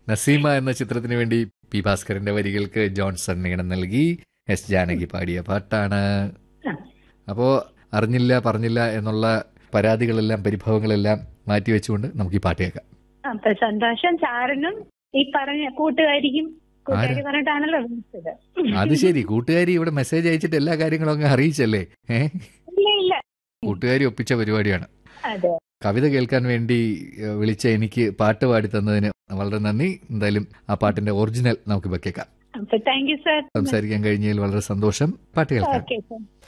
നസീമ എന്ന ചിത്രത്തിന് വേണ്ടി പി ഭാസ്കരന്റെ വരികൾക്ക് ജോൺസൺ ഈണം നൽകി എസ് ജാനകി പാടിയ പാട്ടാണ് ആ. അപ്പോ അറിഞ്ഞില്ല പറഞ്ഞില്ല എന്നുള്ള പരാതികളെല്ലാം പരിഭവങ്ങളെല്ലാം മാറ്റിവെച്ചുകൊണ്ട് നമുക്ക് ഈ പാട്ട് കേൾക്കാം അപ്പൊ സന്തോഷം ചാരനും ഈ പറഞ്ഞ കൂട്ടുകാരിക്കും കൂട്ടുകാരി പറഞ്ഞിട്ടാണല്ലോ വിളിച്ചത് അത് ശരി കൂട്ടുകാരി ഇവിടെ മെസ്സേജ് അയച്ചിട്ട് എല്ലാ കാര്യങ്ങളും അങ്ങ് അറിയിച്ചല്ലേ ഏ ഇല്ല ഇല്ല കൂട്ടുകാരി ഒപ്പിച്ച പരിപാടിയാണ് അതെ കവിത കേൾക്കാൻ വേണ്ടി ഏഹ്, വിളിച്ച എനിക്ക് പാട്ട് പാടി തന്നതിന് വളരെ നന്ദി എന്തായാലും ആ പാട്ടിന്റെ ഒറിജിനൽ നമുക്ക് ഇപ്പൊ കേൾക്കാം അപ്പൊ താങ്ക് യു സാർ സംസാരിക്കാൻ കഴിഞ്ഞതിൽ വളരെ സന്തോഷം പാട്ട് കേൾക്കാം ഓക്കെ സാർ